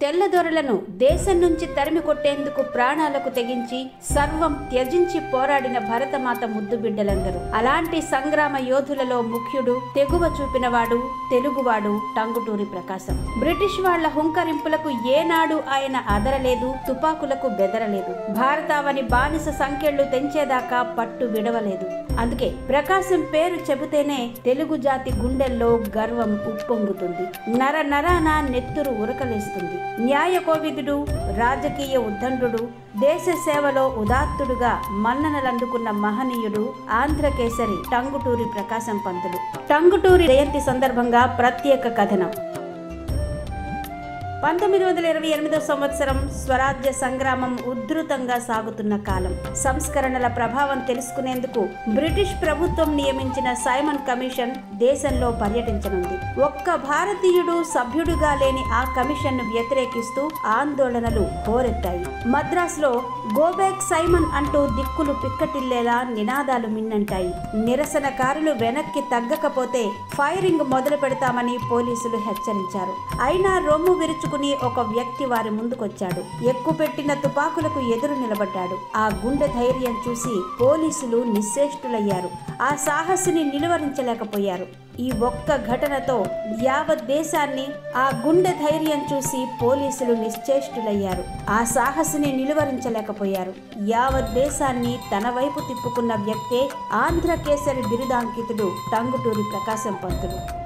తెల్లదొరలను దేశం నుంచి తరిమి కొట్టేందుకు ప్రాణాలకు తెగించి సర్వం త్యజించి పోరాడిన భరతమాత ముద్దు బిడ్డలందరూ అలాంటి సంగ్రామ యోధులలో ముఖ్యుడు తెగువ చూపినవాడు తెలుగువాడు టంగుటూరి ప్రకాశం బ్రిటిష్ వాళ్ల హుంకరింపులకు ఏనాడు ఆయన అదరలేదు తుపాకులకు బెదరలేదు భారతావని బానిస సంఖ్యలు తెంచేదాకా పట్టు విడవలేదు అందుకే ప్రకాశం పేరు చెబితేనే తెలుగు జాతి గుండెల్లో గర్వం ఉప్పొంగుతుంది నర నరాన నెత్తురు ఉరకలేస్తుంది న్యాయ కోవిదుడు రాజకీయ ఉద్దండుడు దేశ సేవలో ఉదాత్తుడుగా మన్ననలందుకున్న మహనీయుడు ఆంధ్రకేసరి టంగుటూరి ప్రకాశం పంతులు టంగుటూరి జయంతి సందర్భంగా ప్రత్యేక కథనం పంతొమ్మిది వందల ఇరవై ఎనిమిదో సంవత్సరం స్వరాజ్య సంగ్రామం ఉధృతంగా సాగుతున్న కాలం సంస్కరణల ప్రభావం తెలుసుకునేందుకు బ్రిటిష్ ప్రభుత్వం నియమించిన సైమన్ కమిషన్ దేశంలో పర్యటించనుంది ఒక్క భారతీయుడు సభ్యుడిగా లేని ఆ కమిషన్ ను వ్యతిరేకిస్తూ ఆందోళనలు హోరెత్తాయి మద్రాసులో గోబ్యాక్ సైమన్ అంటూ దిక్కులు పిక్కటిల్లేలా నినాదాలు మిన్నంటాయి నిరసనకారులు వెనక్కి తగ్గకపోతే ఫైరింగ్ మొదలు పెడతామని పోలీసులు హెచ్చరించారు అయినా రొమ్ము విరుచుకుని ఒక వ్యక్తి వారి ముందుకొచ్చాడు ఎక్కుపెట్టిన తుపాకులకు ఎదురు నిలబడ్డాడు ఆ గుండె ధైర్యం చూసి పోలీసులు నిశ్చేష్టులయ్యారు ఆ సాహసిని నిలువరించలేకపోయారు ఈ ఒక్క ఘటనతో యావత్ దేశాన్ని ఆ గుండె ధైర్యం చూసి పోలీసులు నిశ్చేష్టులయ్యారు ఆ సాహసిని నిలువరించలేకపోయారు యావత్ దేశాన్ని తన వైపు తిప్పుకున్న వ్యక్తే ఆంధ్ర కేసరి బిరుదాంకితుడు టంగుటూరి ప్రకాశం పంతులు